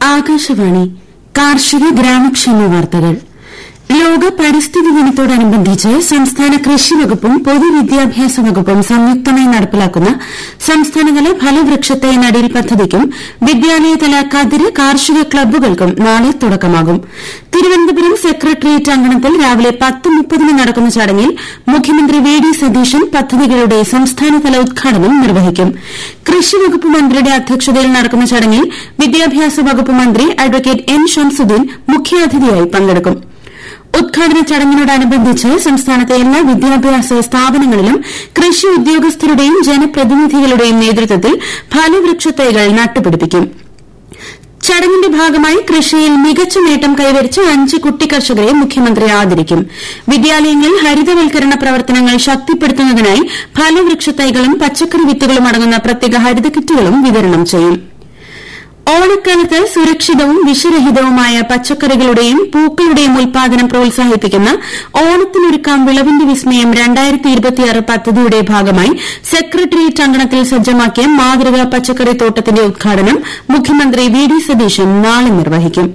ആകാശവാണി കാർഷിക ഗ്രാമക്ഷേമ വാർത്തകൾ ലോക പരിസ്ഥിതി ദിനത്തോടനുബന്ധിച്ച് സംസ്ഥാന കൃഷി വകുപ്പും പൊതുവിദ്യാഭ്യാസ വകുപ്പും സംയുക്തമായി നടപ്പിലാക്കുന്ന സംസ്ഥാനതല ഫലവൃക്ഷത്തൈ നടീൽ പദ്ധതിക്കും വിദ്യാലയതല കതിര് കാർഷിക ക്ലബ്ബുകൾക്കും നാളെ തുടക്കമാകും തിരുവനന്തപുരം സെക്രട്ടേറിയറ്റ് അങ്കണത്തിൽ രാവിലെ പത്ത് മുപ്പതിന് നടക്കുന്ന ചടങ്ങിൽ മുഖ്യമന്ത്രി വി ഡി സതീശൻ പദ്ധതികളുടെ സംസ്ഥാനതല ഉദ്ഘാടനം നിർവഹിക്കും കൃഷി വകുപ്പ് മന്ത്രിയുടെ അധ്യക്ഷതയിൽ നടക്കുന്ന ചടങ്ങിൽ വിദ്യാഭ്യാസ വകുപ്പ് മന്ത്രി അഡ്വക്കേറ്റ് എൻ ഷംസുദ്ദീൻ മുഖ്യാതിഥിയായി പങ്കെടുക്കും ഉദ്ഘാടന ചടങ്ങിനോടനുബന്ധിച്ച് സംസ്ഥാനത്തെ എല്ലാ വിദ്യാഭ്യാസ സ്ഥാപനങ്ങളിലും കൃഷി ഉദ്യോഗസ്ഥരുടെയും ജനപ്രതിനിധികളുടെയും നേതൃത്വത്തിൽ ഫലവൃക്ഷത്തൈകൾ നട്ടുപിടിപ്പിക്കും ചടങ്ങിന്റെ ഭാഗമായി കൃഷിയിൽ മികച്ച നേട്ടം കൈവരിച്ച അഞ്ച് കുട്ടി കർഷകരെ മുഖ്യമന്ത്രി ആദരിക്കും വിദ്യാലയങ്ങളിൽ ഹരിതവൽക്കരണ പ്രവർത്തനങ്ങൾ ശക്തിപ്പെടുത്തുന്നതിനായി ഫലവൃക്ഷത്തൈകളും പച്ചക്കറി വിത്തുകളും അടങ്ങുന്ന പ്രത്യേക ഹരിത കിറ്റുകളും വിതരണം ചെയ്യും ഓണക്കാലത്ത് സുരക്ഷിതവും വിഷരഹിതവുമായ പച്ചക്കറികളുടെയും പൂക്കളുടെയും ഉൽപാദനം പ്രോത്സാഹിപ്പിക്കുന്ന ഓണത്തിനൊരുക്കാം വിളവിന്റെ വിസ്മയം പദ്ധതിയുടെ ഭാഗമായി സെക്രട്ടേറിയറ്റ് അങ്കണത്തിൽ സജ്ജമാക്കിയ മാതൃകാ പച്ചക്കറി തോട്ടത്തിന്റെ ഉദ്ഘാടനം മുഖ്യമന്ത്രി വി ഡി സതീശൻ നാളെ നിർവഹിക്കും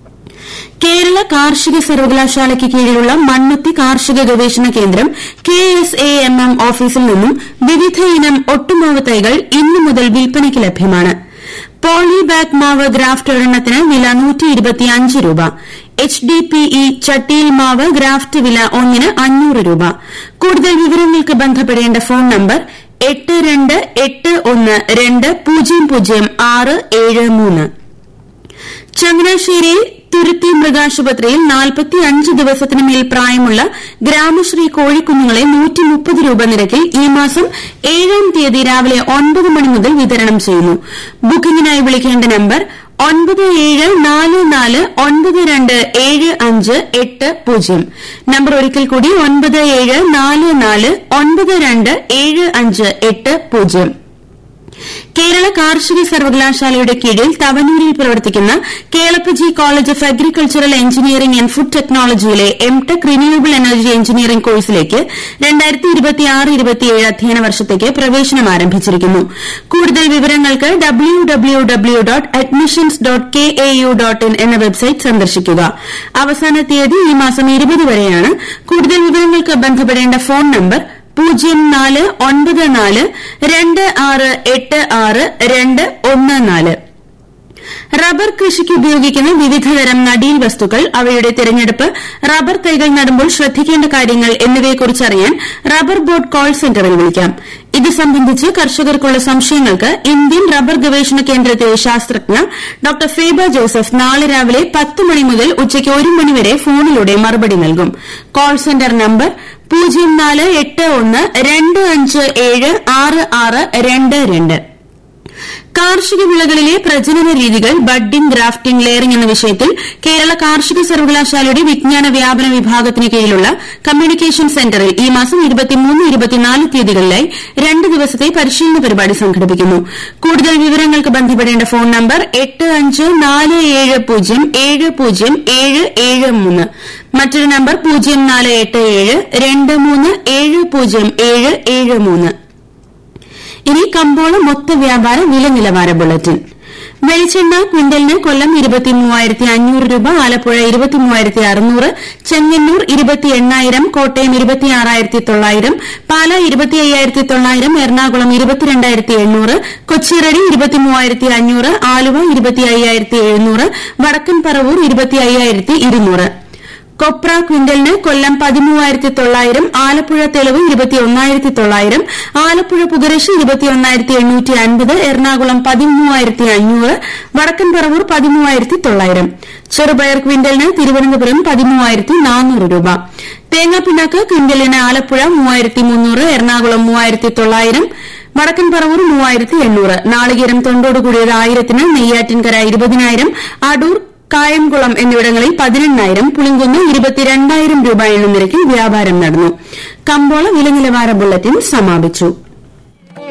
കേരള കാർഷിക സർവകലാശാലയ്ക്ക് കീഴിലുള്ള മണ്ണുത്തി കാർഷിക ഗവേഷണ കേന്ദ്രം K S A M M ഓഫീസിൽ നിന്നും വിവിധ ഇനം ഒട്ടുമാവ് തൈകൾ ഇന്നു മുതൽ വിൽപ്പനയ്ക്ക് ലഭ്യമാണ് പോളിബാഗ് മാവ് ഗ്രാഫ്റ്റ് ഒരെണ്ണത്തിന് വില രൂപ എച്ച് ഡി പി ഇ ചട്ടിയിൽ മാവ് ഗ്രാഫ്റ്റ് വില ഒന്നിന് അഞ്ഞൂറ് രൂപ കൂടുതൽ വിവരങ്ങൾക്ക് ബന്ധപ്പെടേണ്ട ഫോൺ നമ്പർ എട്ട് രണ്ട് എട്ട് ഒന്ന് രണ്ട് പൂജ്യം പൂജ്യം ആറ് ഏഴ് മൂന്ന് ചങ്ങനാശ്ശേരി തുരുത്തി മൃഗാശുപത്രിയിൽ നാൽപ്പത്തിയഞ്ച് ദിവസത്തിന് മേൽ പ്രായമുള്ള ഗ്രാമശ്രീ കോഴിക്കുഞ്ഞുങ്ങളെ രൂപ നിരക്കിൽ ഈ മാസം ഏഴാം തീയതി രാവിലെ ഒൻപത് മണി മുതൽ വിതരണം ചെയ്യുന്നു ബുക്കിംഗിനായി വിളിക്കേണ്ട നമ്പർ ഒൻപത് ഏഴ് നാല് നാല് ഒൻപത് രണ്ട് ഏഴ് അഞ്ച് എട്ട് പൂജ്യം നമ്പർ ഒരിക്കൽ കൂടി ഒൻപത് ഏഴ് നാല് നാല് ഒൻപത് രണ്ട് ഏഴ് അഞ്ച് എട്ട് പൂജ്യം കേരള കാർഷിക സർവകലാശാലയുടെ കീഴിൽ തവനൂരിൽ പ്രവർത്തിക്കുന്ന Kelappaji college of agricultural engineering and food ടെക്നോളജിയിലെ M tech renewable energy engineering കോഴ്സിലേക്ക് അധ്യയന വർഷത്തേക്ക് പ്രവേശനം ആരംഭിച്ചിരിക്കുന്നു കൂടുതൽ വിവരങ്ങൾക്ക് W W W dot admissions dot K A U dot in എന്ന വെബ്സൈറ്റ് സന്ദർശിക്കുക അവസാന തീയതി ഈ മാസം ഇരുപത് വരെയാണ് കൂടുതൽ വിവരങ്ങൾക്ക് ബന്ധപ്പെടേണ്ട ഫോൺ നമ്പർ പൂജ്യം നാല് ഒൻപത് നാല് രണ്ട് ആറ് എട്ട് ആറ് രണ്ട് ഒന്ന് നാല് റബ്ബർ കൃഷിക്ക് ഉപയോഗിക്കുന്ന വിവിധതരം നടീൽ വസ്തുക്കൾ അവയുടെ തിരഞ്ഞെടുപ്പ് റബ്ബർ തൈകൾ നടുമ്പോൾ ശ്രദ്ധിക്കേണ്ട കാര്യങ്ങൾ എന്നിവയെക്കുറിച്ച് അറിയാൻ റബ്ബർ ബോർഡ് കോൾ സെന്ററിൽ വിളിക്കാം ഇത് സംബന്ധിച്ച് കർഷകർക്കുള്ള സംശയങ്ങൾക്ക് ഇന്ത്യൻ റബ്ബർ ഗവേഷണ കേന്ദ്രത്തിലെ ശാസ്ത്രജ്ഞ ഡോക്ടർ ഫേബ ജോസഫ് നാളെ രാവിലെ പത്ത് മണി മുതൽ ഉച്ചയ്ക്ക് ഒരു മണിവരെ ഫോണിലൂടെ മറുപടി നൽകും കോൾ സെന്റർ നമ്പർ പൂജ്യം നാല് എട്ട് ഒന്ന് രണ്ട് അഞ്ച് ഏഴ് ആറ് ആറ് രണ്ട് രണ്ട് കാർഷിക വിളകളിലെ പ്രജനന രീതികൾ ബഡ്ഡിംഗ് ഗ്രാഫ്റ്റിംഗ് ലെയറിംഗ് എന്ന വിഷയത്തിൽ കേരള കാർഷിക സർവകലാശാലയുടെ വിജ്ഞാന വ്യാപന വിഭാഗത്തിന് കീഴിലുള്ള കമ്മ്യൂണിക്കേഷൻ സെന്ററിൽ ഈ മാസം തീയതികളിലായി രണ്ട് ദിവസത്തെ പരിശീലന പരിപാടി സംഘടിപ്പിക്കുന്നു കൂടുതൽ വിവരങ്ങൾക്ക് ബന്ധപ്പെടേണ്ട ഫോൺ നമ്പർ എട്ട് അഞ്ച് നാല് ഏഴ് പൂജ്യം ഏഴ് പൂജ്യം ഏഴ് ഏഴ് മൂന്ന് മറ്റൊരു നമ്പർ പൂജ്യം നാല് എട്ട് ഏഴ് രണ്ട് മൂന്ന് ഏഴ് പൂജ്യം ഏഴ് ഏഴ് മൂന്ന് ഇനി കമ്പോള മൊത്ത വ്യാപാര വില നിലവാര ബുള്ളറ്റിൻ വെളിച്ചെണ്ണ ക്വിന്റലിന് കൊല്ലം ഇരുപത്തിമൂവായിരത്തി അഞ്ഞൂറ് രൂപ ആലപ്പുഴ ഇരുപത്തിമൂവായിരത്തി അറുന്നൂറ് ചെങ്ങന്നൂർ ഇരുപത്തി എണ്ണായിരം കോട്ടയം ഇരുപത്തിയാറായിരത്തി തൊള്ളായിരം പാല ഇരുപത്തി അയ്യായിരത്തി തൊള്ളായിരം എറണാകുളം ഇരുപത്തിരണ്ടായിരത്തി എണ്ണൂറ് കൊച്ചിറടി ഇരുപത്തിമൂവായിരത്തി അഞ്ഞൂറ് ആലുവ ഇരുപത്തി അയ്യായിരത്തി എഴുന്നൂറ് വടക്കൻ പറവൂർ ഇരുപത്തി അയ്യായിരത്തി ഇരുന്നൂറ് കൊപ്ര ക്വിന്റലിന് കൊല്ലം പതിമൂവായിരത്തി തൊള്ളായിരം ആലപ്പുഴ തെളിവ് ഇരുപത്തിയൊന്നായിരത്തി തൊള്ളായിരം ആലപ്പുഴ പുകരശി ഇരുപത്തിയൊന്നായിരത്തി എണ്ണൂറ്റി അൻപത് എറണാകുളം പതിമൂവായിരത്തി അഞ്ഞൂറ് വടക്കൻ പറവൂർ പതിമൂവായിരത്തി തൊള്ളായിരം ചെറുപയർ ക്വിന്റലിന് തിരുവനന്തപുരം പതിമൂവായിരത്തി നാനൂറ് രൂപ തേങ്ങാപ്പിണ്ണാക്ക് ക്വിന്റലിന് ആലപ്പുഴ മൂവായിരത്തി മുന്നൂറ് എറണാകുളം മൂവായിരത്തി തൊള്ളായിരം വടക്കൻ പറവൂർ മൂവായിരത്തി എണ്ണൂറ് നാളികേരം തൊണ്ടോടുകൂടിയത് ആയിരത്തിന് നെയ്യാറ്റിൻകര ഇരുപതിനായിരം അടൂർ കായംകുളം എന്നിവിടങ്ങളിൽ പതിനെണ്ണായിരം പുളിങ്കുന്ന് ഇരുപത്തിരണ്ടായിരം രൂപ എന്ന നിരക്കിൽ വ്യാപാരം നടന്നു കമ്പോള വില നിലവാര ബുള്ളറ്റിൻ സമാപിച്ചു